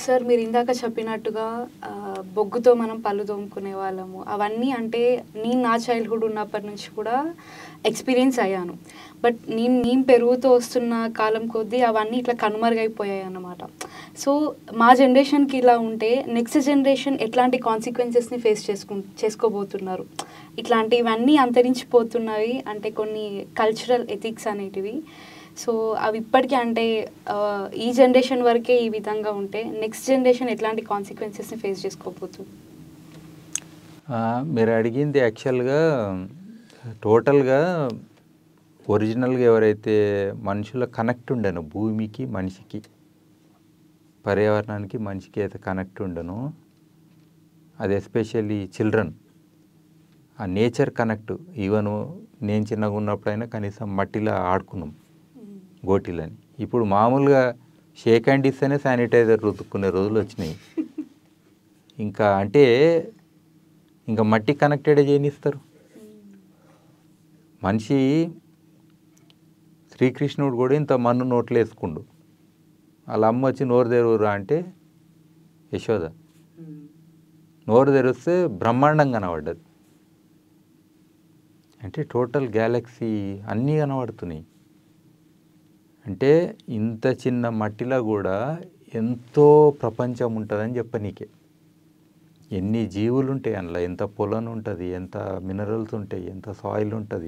sir మీరు ఇందాక చెప్పినట్టుగా ఆ, బొగ్గుతో మనం పళ్ళు తోముకునే వాళ్ళము అవన్నీ అంటే నేను నా చైల్డ్హుడ్ ఉన్నప్పటి నుంచి కూడా ఎక్స్పీరియన్స్ అయ్యాను బట్ నేను నేను పెరుగుతూ వస్తున్న కాలం కొద్దీ అవన్నీ ఇట్లా కనుమరుగైపోయాయి అన్నమాట సో మా జనరేషన్కి ఇలా ఉంటే నెక్స్ట్ జనరేషన్ ఎట్లాంటి కాన్సిక్వెన్సెస్ని ఫేస్ చేసుకు చేసుకోబోతున్నారు ఇట్లాంటివన్నీ అంతరించిపోతున్నవి అంటే కొన్ని కల్చరల్ ఎథిక్స్ అనేటివి సో అవి ఇప్పటికీ అంటే ఆ, ఈ జనరేషన్ వరకే ఈ విధంగా ఉంటే నెక్స్ట్ జనరేషన్ ఎట్లాంటి కాన్సిక్వెన్సెస్ని ఫేస్ చేసుకోబోతుంది ఆ, మీరు అడిగింది యాక్చువల్గా టోటల్గా ఒరిజినల్గా ఎవరైతే మనుషుల కనెక్ట్ ఉండను భూమికి మనిషికి పర్యావరణానికి మనిషికి అయితే కనెక్ట్ ఉండను అది ఎస్పెషల్లీ చిల్డ్రన్ ఆ నేచర్ కనెక్ట్ ఈవెన్ నేను చిన్నగా ఉన్నప్పుడైనా కనీసం మట్టిలో ఆడుకున్నాం గోటీలని ఇప్పుడు మామూలుగా షేక్ హ్యాండ్ ఇస్తేనే శానిటైజర్ రుతుక్కునే రోజులు వచ్చినాయి ఇంకా అంటే ఇంకా మట్టి కనెక్టెడ్ చేయనిస్తారు మనిషి శ్రీకృష్ణుడు కూడా ఇంత మన్ను నోట్లో వేసుకుండు వాళ్ళ అమ్మ వచ్చి నోరు తెరువురా అంటే యశోద నోరు తెరిస్తే బ్రహ్మాండం కనబడ్డది అంటే టోటల్ గ్యాలక్సీ అన్నీ కనబడుతున్నాయి అంటే ఇంత చిన్న మట్టిలో కూడా ఎంతో ప్రపంచం ఉంటుందని చెప్పనీకే ఎన్ని జీవులు ఉంటాయి అందులో ఎంత పొలం ఉంటుంది ఎంత మినరల్స్ ఉంటాయి ఎంత సాయిల్ ఉంటుంది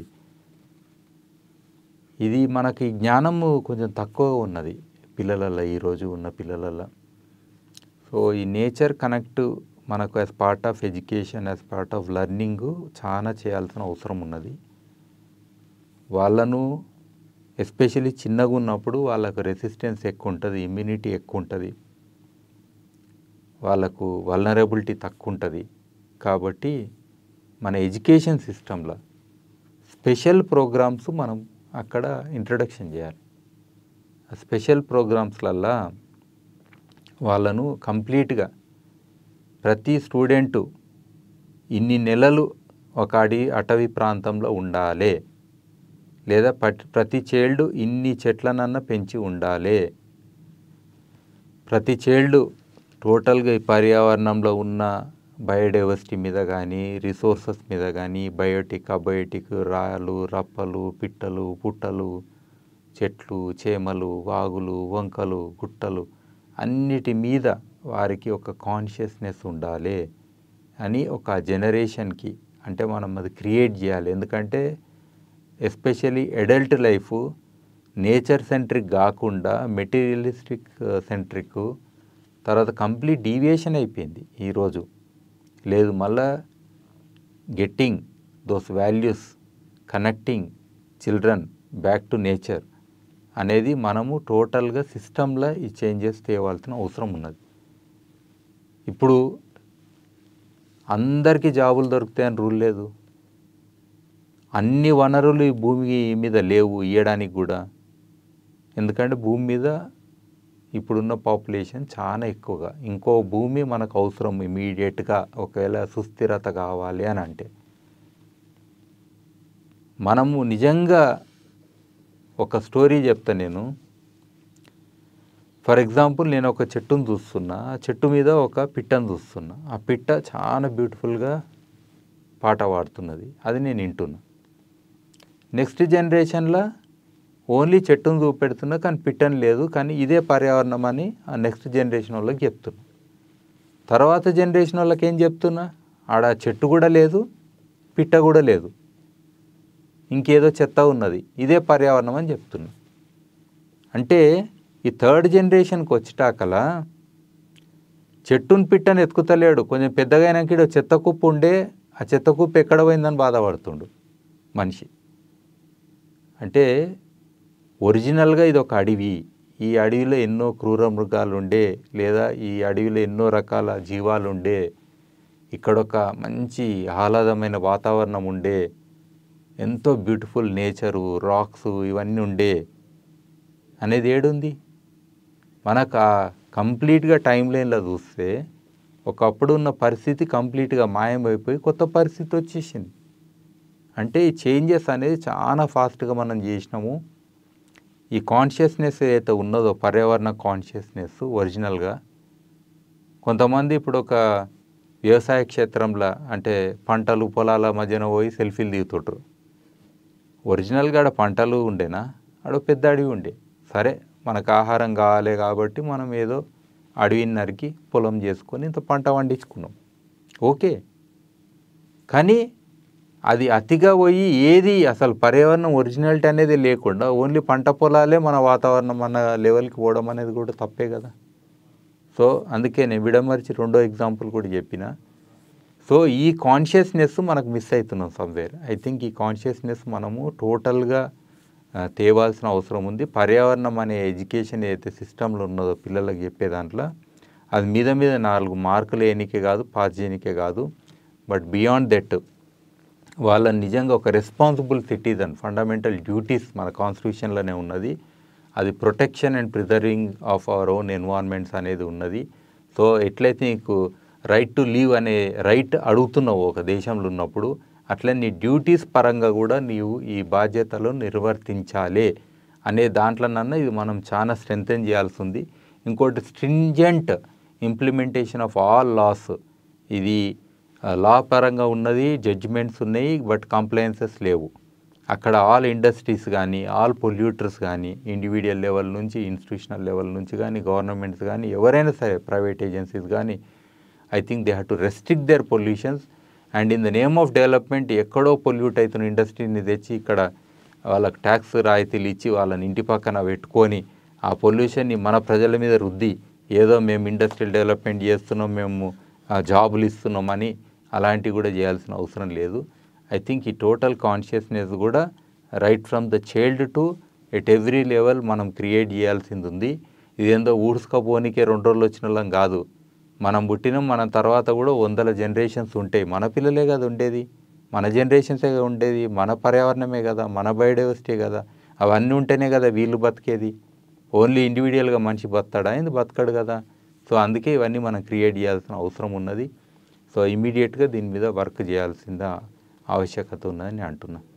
ఇది మనకి జ్ఞానము కొంచెం తక్కువ ఉన్నది పిల్లలల్లో ఈరోజు ఉన్న పిల్లలల్లో సో ఈ నేచర్ కనెక్ట్ మనకు as part of education as part of learning చాలా చేయాల్సిన అవసరం ఉన్నది వాళ్ళను ఎస్పెషల్లీ చిన్నగా ఉన్నప్పుడు వాళ్ళకు రెసిస్టెన్స్ ఎక్కువ ఉంటుంది ఇమ్యూనిటీ ఎక్కువ ఉంటుంది వాళ్ళకు వల్నరబిలిటీ తక్కువ ఉంటుంది కాబట్టి మన ఎడ్యుకేషన్ సిస్టంలో స్పెషల్ ప్రోగ్రామ్స్ మనం అక్కడ ఇంట్రడక్షన్ చేయాలి ఆ స్పెషల్ ప్రోగ్రామ్స్లల్లా వాళ్ళను కంప్లీట్గా ప్రతి స్టూడెంటు ఇన్ని నెలలు ఒక అడి అటవీ ప్రాంతంలో ఉండాలి లేదా పట్- ప్రతి చైల్డ్ ఇన్ని చెట్లనన్నా పెంచి ఉండాలి ప్రతి చైల్డ్ టోటల్గా ఈ పర్యావరణంలో ఉన్న బయోడైవర్సిటీ మీద కానీ రిసోర్సెస్ మీద కానీ బయోటిక్ అబయోటిక్ రాళ్ళు రప్పలు పిట్టలు పుట్టలు చెట్లు చేమలు వాగులు వంకలు గుట్టలు అన్నిటి మీద వారికి ఒక కాన్షియస్నెస్ ఉండాలి అని ఒక జనరేషన్కి అంటే మనం అది క్రియేట్ చేయాలి ఎందుకంటే especially adult life nature centric కాకుండా మెటీరియలిస్టిక్ సెంట్రిక్ తర్వాత కంప్లీట్ డీవియేషన్ అయిపోయింది ఈరోజు లేదు మళ్ళా getting those values connecting children back to nature అనేది మనము టోటల్గా సిస్టంలో ఈ చేంజెస్ తేవాల్సిన అవసరం ఉన్నది ఇప్పుడు అందరికీ జాబులు దొరుకుతాయని రూల్ లేదు అన్ని వనరులు ఈ భూమి మీద లేవు ఇవ్వడానికి కూడా ఎందుకంటే భూమి మీద ఇప్పుడున్న పాపులేషన్ చాలా ఎక్కువగా ఇంకో భూమి మనకు అవసరం ఇమీడియట్గా ఒకవేళ సుస్థిరత కావాలి అని అంటే మనము నిజంగా ఒక స్టోరీ చెప్తా నేను ఫర్ ఎగ్జాంపుల్ నేను ఒక చెట్టును చూస్తున్నా ఆ చెట్టు మీద ఒక పిట్టను చూస్తున్నా ఆ పిట్ట చాలా బ్యూటిఫుల్గా పాట పాడుతున్నది అది నేను వింటున్నా నెక్స్ట్ జనరేషన్లో ఓన్లీ చెట్టును చూపెడుతున్నా కానీ పిట్టని లేదు కానీ ఇదే పర్యావరణం అని ఆ నెక్స్ట్ జనరేషన్ వాళ్ళకి చెప్తున్నా తర్వాత జనరేషన్ వాళ్ళకి ఏం చెప్తున్నా ఆడ చెట్టు కూడా లేదు పిట్ట కూడా లేదు ఇంకేదో చెత్త ఉన్నది ఇదే పర్యావరణం అని చెప్తున్నా అంటే ఈ థర్డ్ జనరేషన్కి వచ్చేటాకలా చెట్టును పిట్టని ఎత్తుకుతలేడు కొంచెం పెద్దగా అయినాక ఈడ చెత్త కుప్ప ఉండే ఆ చెత్త కుప్ప ఎక్కడ పోయిందని బాధపడుతుండు మనిషి అంటే ఒరిజినల్గా ఇది ఒక అడవి ఈ అడవిలో ఎన్నో క్రూర మృగాలు ఉండే లేదా ఈ అడవిలో ఎన్నో రకాల జీవాలు ఉండే ఇక్కడ ఒక మంచి ఆహ్లాదమైన వాతావరణం ఉండే ఎంతో బ్యూటిఫుల్ నేచరు రాక్స్ ఇవన్నీ ఉండే అనేది ఏడుంది మనకు ఆ కంప్లీట్గా టైం లైన్లో చూస్తే ఒకప్పుడు ఉన్న పరిస్థితి కంప్లీట్గా మాయమైపోయి కొత్త పరిస్థితి వచ్చేసింది అంటే ఈ చేంజెస్ అనేది చాలా ఫాస్ట్గా మనం చేసినాము ఈ కాన్షియస్నెస్ ఏదైతే ఉన్నదో పర్యావరణ కాన్షియస్నెస్ ఒరిజినల్గా కొంతమంది ఇప్పుడు ఒక వ్యవసాయ క్షేత్రంలో అంటే పంటలు పొలాల మధ్యన పోయి సెల్ఫీలు దిగుతుంటారు ఒరిజినల్గా ఆడ పంటలు ఉండేనా ఆడ పెద్ద అడవి ఉండే సరే మనకు ఆహారం కావాలి కాబట్టి మనం ఏదో అడవిని నరికి పొలం చేసుకొని ఇంత పంట పండించుకున్నాం ఓకే కానీ అది అతిగా పోయి ఏది అసలు పర్యావరణం ఒరిజినాలిటీ అనేది లేకుండా ఓన్లీ పంట పొలాలే మన వాతావరణం మన లెవెల్కి పోవడం అనేది కూడా తప్పే కదా సో అందుకే నేను విడమర్చి రెండో ఎగ్జాంపుల్ కూడా చెప్పిన సో ఈ కాన్షియస్నెస్ మనకు మిస్ అవుతున్నాం సమ్వేర్ ఐ థింక్ ఈ కాన్షియస్నెస్ మనము టోటల్గా ఆ, తేవాల్సిన అవసరం ఉంది పర్యావరణం అనే ఎడ్యుకేషన్ ఏదైతే సిస్టంలో ఉన్నదో పిల్లలకు చెప్పే దాంట్లో అది మీద మీద నాలుగు మార్కులు వేయనికే కాదు పాస్ చేయనికే కాదు బట్ బియాండ్ దట్ వాళ్ళని నిజంగా ఒక రెస్పాన్సిబుల్ సిటిజన్ ఫండమెంటల్ డ్యూటీస్ మన కాన్స్టిట్యూషన్లోనే ఉన్నది అది protection and preserving of our own environments అనేది ఉన్నది సో ఎట్లయితే నీకు రైట్ టు లీవ్ అనే రైట్ అడుగుతున్నావు ఒక దేశంలో ఉన్నప్పుడు అట్లే నీ డ్యూటీస్ పరంగా కూడా నీవు ఈ బాధ్యతలు నిర్వర్తించాలి అనే దాంట్లోనన్నా ఇది మనం చాలా స్ట్రెంగ్తెన్ చేయాల్సి ఉంది ఇంకోటి stringent implementation of all laws ఇది లా పరంగా ఉన్నది జడ్జిమెంట్స్ ఉన్నాయి బట్ కంప్లైన్సెస్ లేవు అక్కడ ఆల్ ఇండస్ట్రీస్ కానీ ఆల్ పొల్యూటర్స్ కానీ ఇండివిజువల్ లెవెల్ నుంచి ఇన్స్టిట్యూషనల్ లెవెల్ నుంచి కానీ గవర్నమెంట్స్ కానీ ఎవరైనా సరే ప్రైవేట్ ఏజెన్సీస్ కానీ I think they have to restrict their pollutions and in the name of development ఎక్కడో పొల్యూట్ అవుతున్న ఇండస్ట్రీని తెచ్చి ఇక్కడ వాళ్ళకి ట్యాక్స్ రాయితీలు ఇచ్చి వాళ్ళని ఇంటి పక్కన పెట్టుకొని ఆ పొల్యూషన్ని మన ప్రజల మీద రుద్ది ఏదో మేము ఇండస్ట్రియల్ డెవలప్మెంట్ చేస్తున్నాం మేము ఆ, జాబులు ఇస్తున్నామని అలాంటివి కూడా చేయాల్సిన అవసరం లేదు ఐ థింక్ ఈ టోటల్ కాన్షియస్నెస్ కూడా right from the child to at every level మనం క్రియేట్ చేయాల్సింది ఉంది ఇదేందో ఊడ్చుకపోనికే రెండు రోజులు వచ్చిన వాళ్ళం కాదు మనం పుట్టినాం మన తర్వాత కూడా వందల జనరేషన్స్ ఉంటాయి మన పిల్లలే కదా ఉండేది మన జనరేషన్సే కదా ఉండేది మన పర్యావరణమే కదా మన బయోడైవర్సిటీ కదా అవన్నీ ఉంటేనే కదా వీళ్ళు బతికేది ఓన్లీ ఇండివిజువల్గా మనిషి బతాడా ఇది బతకడు కదా సో అందుకే ఇవన్నీ మనం క్రియేట్ చేయాల్సిన అవసరం ఉన్నది సో ఇమీడియట్గా దీని మీద వర్క్ చేయాల్సిన ఆవశ్యకత ఉన్నదని నేను అంటున్నాను